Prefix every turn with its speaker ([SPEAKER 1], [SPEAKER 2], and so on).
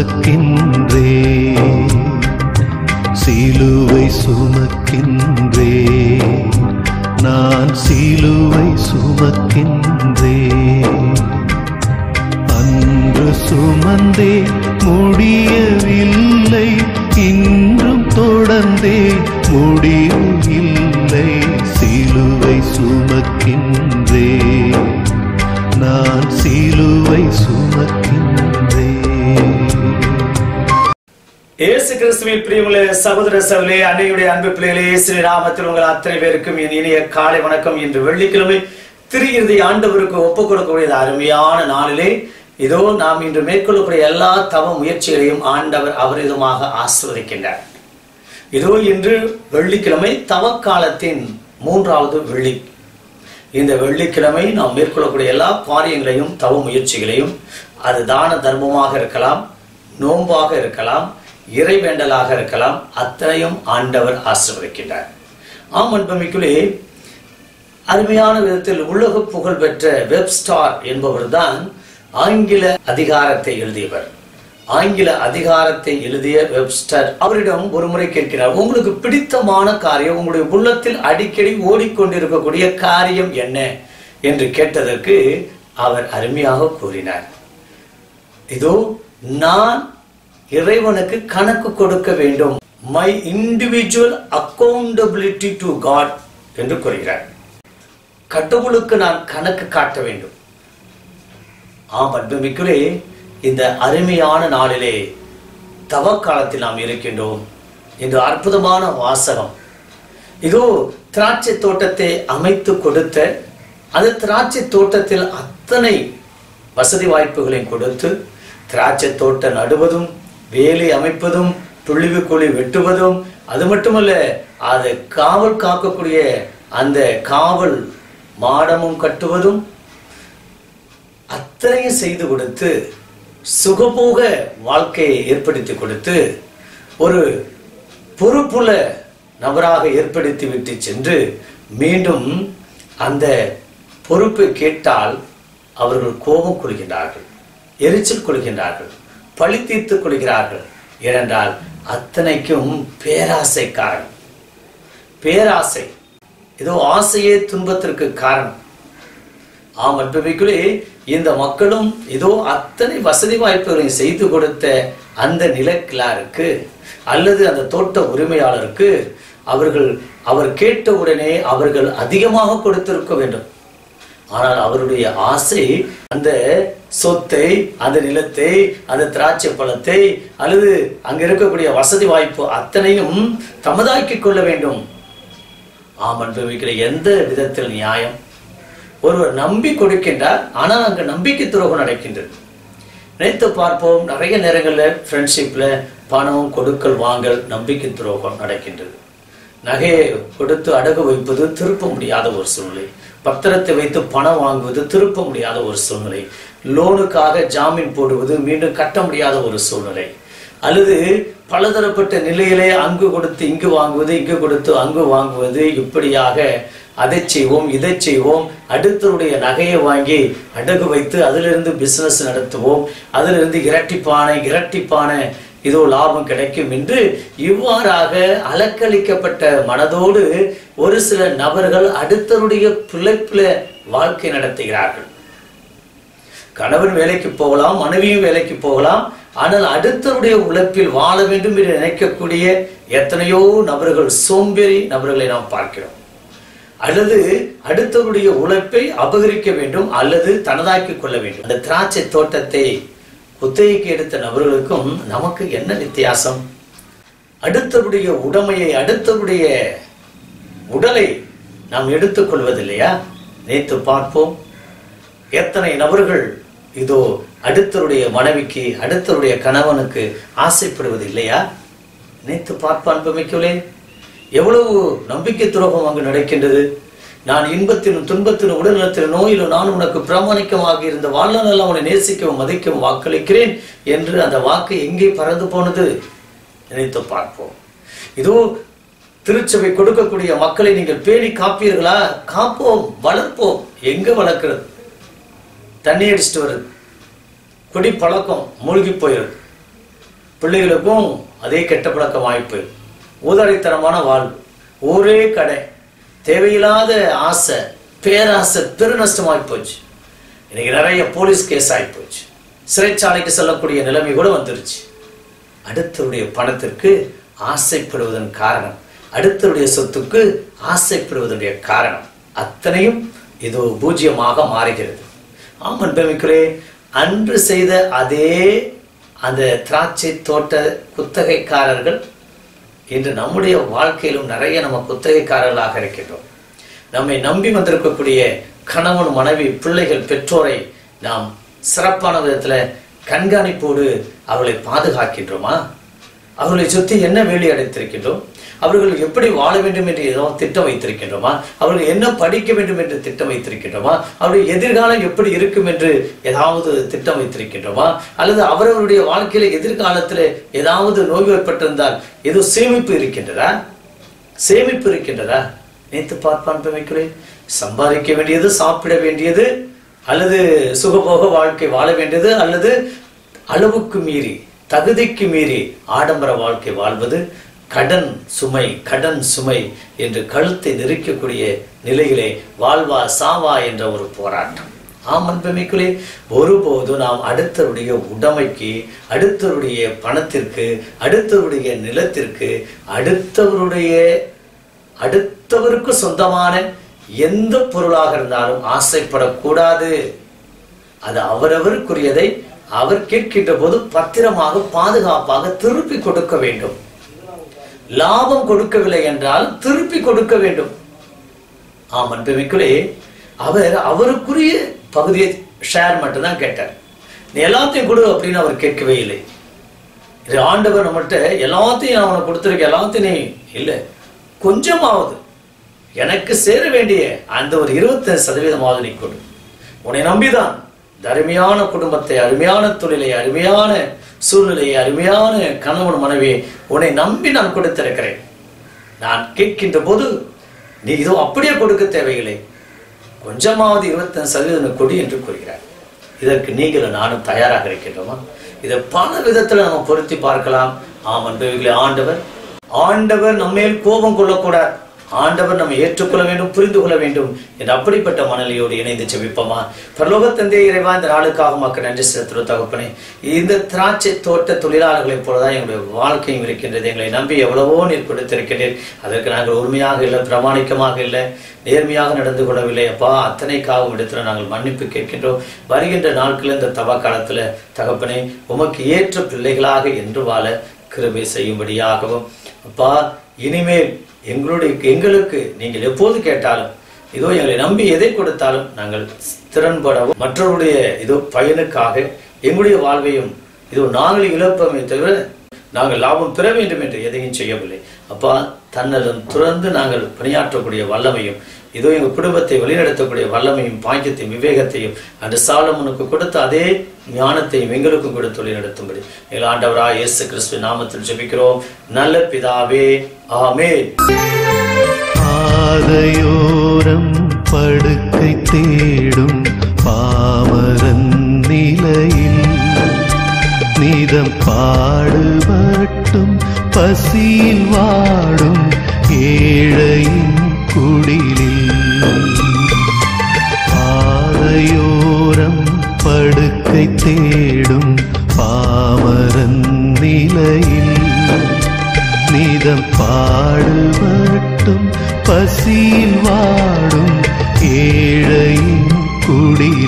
[SPEAKER 1] சுமக்கின்றே சிலுவை சுமக்கின்றே நான் சிலுவை சுமக்கின்றே அன்று சுமந்தே முடியவில்லை இன்றும் தொடர்ந்தே முடிவில்லை சிலுவை சுமக்கின்றே நான் சிலுவை சுமக்கின்றே
[SPEAKER 2] இயேசு கிறிஸ்துவின் பிரியமுள்ள சகோதர சகோதரே அன்னையுடைய அன்பு பிள்ளைகளே ஸ்ரீராமத்தில் உங்கள் அத்தனை பேருக்கும் என் இனிய காலை வணக்கம் இன்று வெள்ளிக்கிழமை திரு இறுதி ஆண்டவருக்கு ஒப்புக் கொடுக்கக்கூடிய அருமையான நாளிலே இதோ நாம் இன்று மேற்கொள்ளக்கூடிய எல்லா தவ முயற்சிகளையும் ஆண்டவர் அவரிதமாக ஆசிர்வதிக்கின்றார் இதோ இன்று வெள்ளிக்கிழமை தவக்காலத்தின் மூன்றாவது வெள்ளி இந்த வெள்ளிக்கிழமை நாம் மேற்கொள்ளக்கூடிய எல்லா காரியங்களையும் தவ முயற்சிகளையும் அது தான தர்மமாக இருக்கலாம் நோன்பாக இருக்கலாம் இறைவேண்டலாக இருக்கலாம் அத்தனையும் ஆண்டவர் ஆசிர்வதிக்கின்றார் ஆம் அன்பமிக்குள்ளே அருமையான விதத்தில் உலக புகழ் பெற்ற வெப்ஸ்டார் என்பவர்தான் ஆங்கில அதிகாரத்தை எழுதியவர் ஆங்கில அதிகாரத்தை எழுதிய வெப்ஸ்டர் அவரிடம் ஒரு முறை கேட்கிறார் உங்களுக்கு பிடித்தமான காரியம் உங்களுடைய உள்ளத்தில் அடிக்கடி ஓடிக்கொண்டிருக்கக்கூடிய காரியம் என்ன என்று கேட்டதற்கு அவர் அருமையாக கூறினார் இதோ நான் இறைவனுக்கு கணக்கு கொடுக்க வேண்டும் my individual accountability to God என்று கூறுகிறார் கடவுளுக்கு நான் கணக்கு காட்ட வேண்டும் ஆம் அன்புமிக்குள்ளே இந்த அருமையான நாளிலே தவக்காலத்தில் நாம் இருக்கின்றோம் இந்த அற்புதமான வாசகம் இதோ திராட்சை தோட்டத்தை அமைத்து கொடுத்த அந்த திராட்சை தோட்டத்தில் அத்தனை வசதி வாய்ப்புகளையும் கொடுத்து திராட்சை தோட்டம் நடுவதும் வேலி அமைப்பதும் துள்ளிவு குழி வெட்டுவதும் அது மட்டுமல்ல அது காவல் காக்கக்கூடிய அந்த காவல் மாடமும் கட்டுவதும் அத்தனையும் செய்து கொடுத்து சுகபோக வாழ்க்கையை ஏற்படுத்தி கொடுத்து ஒரு பொறுப்புள்ள நபராக ஏற்படுத்தி விட்டு சென்று மீண்டும் அந்த பொறுப்பை கேட்டால் அவர்கள் கோபம் கொள்கின்றார்கள் எரிச்சல் கொள்கின்றார்கள் பழி தீர்த்துக் கொள்கிறார்கள் ஏனென்றால் அத்தனைக்கும் பேராசைக்காரன் பேராசை ஏதோ ஆசையே துன்பத்திற்கு காரணம் ஆம் அன்புமிக்குள்ளே இந்த மக்களும் இதோ அத்தனை வசதி வாய்ப்புகளையும் செய்து கொடுத்த அந்த நிலக்கிழாருக்கு அல்லது அந்த தோட்ட உரிமையாளருக்கு அவர்கள் அவர் கேட்ட உடனே அவர்கள் அதிகமாக கொடுத்திருக்க வேண்டும் ஆனால் அவருடைய ஆசை அந்த சொத்தை அந்த நிலத்தை அந்த திராட்சை பழத்தை அல்லது அங்க இருக்கக்கூடிய வசதி வாய்ப்பு அத்தனையும் தமதாக்கிக் கொள்ள வேண்டும் ஆம் அன்புமிக்கிற எந்த விதத்தில் நியாயம் ஒருவர் நம்பி கொடுக்கின்றார் ஆனால் அங்கு நம்பிக்கை துரோகம் நடக்கின்றது நினைத்து பார்ப்போம் நிறைய நேரங்களில் ஃப்ரெண்ட்ஷிப்பில் பணம் கொடுக்கல் வாங்கல் நம்பிக்கை துரோகம் நடக்கின்றது நகையை கொடுத்து அடகு வைப்பது திருப்ப முடியாத ஒரு சூழ்நிலை பத்திரத்தை வைத்து பணம் வாங்குவது திருப்ப முடியாத ஒரு சூழ்நிலை லோனுக்காக ஜாமீன் போடுவது மீண்டும் கட்ட முடியாத ஒரு சூழ்நிலை அல்லது பலதரப்பட்ட நிலையிலே அங்கு கொடுத்து இங்கு வாங்குவது இங்கு கொடுத்து அங்கு வாங்குவது இப்படியாக அதை செய்வோம் இதை செய்வோம் அடுத்தவருடைய நகையை வாங்கி அடகு வைத்து அதிலிருந்து பிசினஸ் நடத்துவோம் அதிலிருந்து இரட்டிப்பான இரட்டிப்பான இதோ லாபம் கிடைக்கும் என்று இவ்வாறாக அலக்களிக்கப்பட்ட மனதோடு ஒரு சில நபர்கள் அடுத்தவருடைய பிழைப்பில வாழ்க்கை நடத்துகிறார்கள் கணவன் வேலைக்கு போகலாம் மனைவியும் வேலைக்கு போகலாம் ஆனால் அடுத்தவருடைய உழைப்பில் வாழ வேண்டும் என்று நினைக்கக்கூடிய எத்தனையோ நபர்கள் சோம்பேறி நபர்களை நாம் பார்க்கிறோம் அல்லது அடுத்தவருடைய உழைப்பை அபகரிக்க வேண்டும் அல்லது தனதாக்கிக் கொள்ள வேண்டும் அந்த திராட்சை தோட்டத்தை குத்தகைக்கு எடுத்த நபர்களுக்கும் நமக்கு என்ன வித்தியாசம் அடுத்தவருடைய உடைமையை அடுத்தவருடைய உடலை நாம் எடுத்துக்கொள்வதில்லையா நேற்று பார்ப்போம் எத்தனை நபர்கள் இதோ அடுத்தருடைய மனைவிக்கு அடுத்தருடைய கணவனுக்கு ஆசைப்படுவது இல்லையா நினைத்து பார்ப்ப அன்புமிக்கலே எவ்வளவு நம்பிக்கை துரோகம் அங்கு நடக்கின்றது நான் இன்பத்திலும் துன்பத்திலும் உடல்நலத்திலும் நோயிலும் நான் உனக்கு பிரமாணிக்கமாக இருந்த வாழ்நாளெல்லாம் உன்னை நேசிக்கவும் மதிக்கவும் வாக்களிக்கிறேன் என்று அந்த வாக்கு எங்கே பறந்து போனது நினைத்து பார்ப்போம் இதோ திருச்சபை கொடுக்கக்கூடிய மக்களை நீங்கள் பேணி காப்பீர்களா காப்போம் வளர்ப்போம் எங்க வளர்க்கிறது தண்ணி அடிச்சுட்டு வருது குடி பழக்கம் மூழ்கி போயிடுது பிள்ளைகளுக்கும் அதே கெட்ட பழக்க வாய்ப்பு ஊதாரித்தனமான வாழ்வு ஒரே கடை தேவையில்லாத ஆசை பேராசை பெருநஷ்டமாகி போச்சு இன்னைக்கு நிறைய போலீஸ் கேஸ் ஆகி போச்சு சிறைச்சாலைக்கு செல்லக்கூடிய நிலைமை கூட வந்துருச்சு அடுத்தவருடைய பணத்திற்கு ஆசைப்படுவதன் காரணம் அடுத்தவருடைய சொத்துக்கு ஆசைப்படுவதனுடைய காரணம் அத்தனையும் இது பூஜ்யமாக மாறுகிறது ஆமன் பெமிக்குரே அன்று செய்த அதே அந்த திராட்சை தோட்ட குத்தகைக்காரர்கள் இன்று நம்முடைய வாழ்க்கையிலும் நிறைய நம்ம குத்தகைக்காரர்களாக இருக்கின்றோம் நம்மை நம்பி வந்திருக்கக்கூடிய கணவன் மனைவி பிள்ளைகள் பெற்றோரை நாம் சிறப்பான விதத்துல கண்காணிப்போடு அவர்களை பாதுகாக்கின்றோமா அவர்களை சுற்றி என்ன வேலி அடைத்திருக்கின்றோம் அவர்கள் எப்படி வாழ வேண்டும் என்று ஏதோ திட்டம் வைத்திருக்கின்றோமா அவர்கள் என்ன படிக்க வேண்டும் என்று திட்டம் வைத்திருக்கின்றோமா அவருடைய எதிர்காலம் எப்படி இருக்கும் என்று ஏதாவது திட்டம் வைத்திருக்கின்றோமா அல்லது அவரவருடைய வாழ்க்கையில எதிர்காலத்தில் ஏதாவது நோய்வாய்ப்பட்டிருந்தால் ஏதோ சேமிப்பு இருக்கின்றதா சேமிப்பு இருக்கின்றதா நேத்து பார்ப்பான் வைக்கிறேன் சம்பாதிக்க வேண்டியது சாப்பிட வேண்டியது அல்லது சுகபோக வாழ்க்கை வாழ வேண்டியது அல்லது அளவுக்கு மீறி தகுதிக்கு மீறி ஆடம்பர வாழ்க்கை வாழ்வது கடன் சுமை கடன் சுமை என்று கழுத்தை நெரிக்கக்கூடிய நிலையிலே வாழ்வா சாவா என்ற ஒரு போராட்டம் ஆம் அன்பமிக்குள்ளே ஒருபோதும் நாம் அடுத்தவருடைய உடைமைக்கு அடுத்தவருடைய பணத்திற்கு அடுத்தவருடைய நிலத்திற்கு அடுத்தவருடைய அடுத்தவருக்கு சொந்தமான எந்த பொருளாக இருந்தாலும் ஆசைப்படக்கூடாது அது அவரவருக்குரியதை அவர் கேட்கின்ற போது பத்திரமாக பாதுகாப்பாக திருப்பி கொடுக்க வேண்டும் லாபம் கொடுக்கவில்லை என்றால் திருப்பி கொடுக்க வேண்டும் ஆம் அன்புமிக்குள்ளே அவர் அவருக்குரிய பகுதியை ஷேர் மட்டும்தான் கேட்டார் நீ எல்லாத்தையும் கொடு அப்படின்னு அவர் கேட்கவே இல்லை இது ஆண்டவர் நம்மகிட்ட எல்லாத்தையும் நான் உனக்கு கொடுத்துருக்க எல்லாத்தையும் நீ இல்லை கொஞ்சமாவது எனக்கு சேர வேண்டிய அந்த ஒரு இருபத்தஞ்சு சதவீதமாவது நீ கொடு உன்னை நம்பிதான் இந்த அருமையான குடும்பத்தை அருமையான தொழிலை அருமையான சூழ்நிலையை அருமையான கணவன் மனைவியை உன்னை நம்பி நான் கொடுத்திருக்கிறேன் நான் கேட்கின்ற போது நீ இதோ அப்படியே கொடுக்க தேவையில்லை கொஞ்சமாவது இருபத்தஞ்சு சதவீதம் கொடி என்று கூறுகிறார் இதற்கு நீங்களும் நானும் தயாராக இருக்கின்றோமா இதை பல விதத்துல நம்ம பொருத்தி பார்க்கலாம் ஆம் அன்பர்களே ஆண்டவர் ஆண்டவர் நம்மேல் கோபம் கொள்ளக்கூடாது ஆண்டவர் நம்மை ஏற்றுக்கொள்ள வேண்டும் புரிந்து கொள்ள வேண்டும் என்று அப்படிப்பட்ட மனநிலையோடு இணைந்து செவிப்போமா பரலோக தந்தை இறைவா இந்த நாளுக்காக மக்கள் நன்றி செலுத்துகிற தகப்பனே இந்த திராட்சை தோட்ட தொழிலாளர்களைப் போலதான் எங்களுடைய வாழ்க்கையும் இருக்கின்றது எங்களை நம்பி எவ்வளவோ நீர் கொடுத்திருக்கிறீர் அதற்கு நாங்கள் உண்மையாக இல்லை பிரமாணிக்கமாக இல்லை நேர்மையாக நடந்து கொள்ளவில்லை அப்பா அத்தனைக்காகவும் இடத்துல நாங்கள் மன்னிப்பு கேட்கின்றோம் வருகின்ற நாட்களில் இந்த தவ காலத்துல தகப்பனே உமக்கு ஏற்ற பிள்ளைகளாக என்று வாழ கிருபை செய்யும்படியாகவும் அப்பா இனிமேல் எங்களுடைய எங்களுக்கு நீங்கள் எப்போது கேட்டாலும் இதோ எங்களை நம்பி எதை கொடுத்தாலும் நாங்கள் திறன்படவும் மற்றவருடைய இதோ பயனுக்காக எங்களுடைய வாழ்வையும் இதோ நாங்கள் இழப்பமே தவிர நாங்கள் லாபம் பெற வேண்டும் என்று எதையும் செய்யவில்லை அப்பா தன்னலம் துறந்து நாங்கள் பணியாற்றக்கூடிய வல்லமையும் இதோ எங்கள் குடும்பத்தை வழிநடத்தக்கூடிய வல்லமையும் பாக்கியத்தையும் விவேகத்தையும் அந்த சாலமுனுக்கு கொடுத்த அதே ஞானத்தையும் எங்களுக்கும் கொடுத்து வழிநடத்தும்படி எங்கள் ஆண்டவராக இயேசு கிறிஸ்து நாமத்தில் ஜெபிக்கிறோம் நல்ல பிதாவே ஆமென்
[SPEAKER 1] பாதையோரம் படுக்கை தேடும் பாமரன் நிலையில் நிதம் பாடுபட்டும் பசியில் வாடும் ஏழையின் குடிலில் பாதையோரம் படுக்கை தேடும் பாமரன் நிலையில் நிதம் பாடுபட்டும் பசியில் வாடும் ஏழையின் குடில்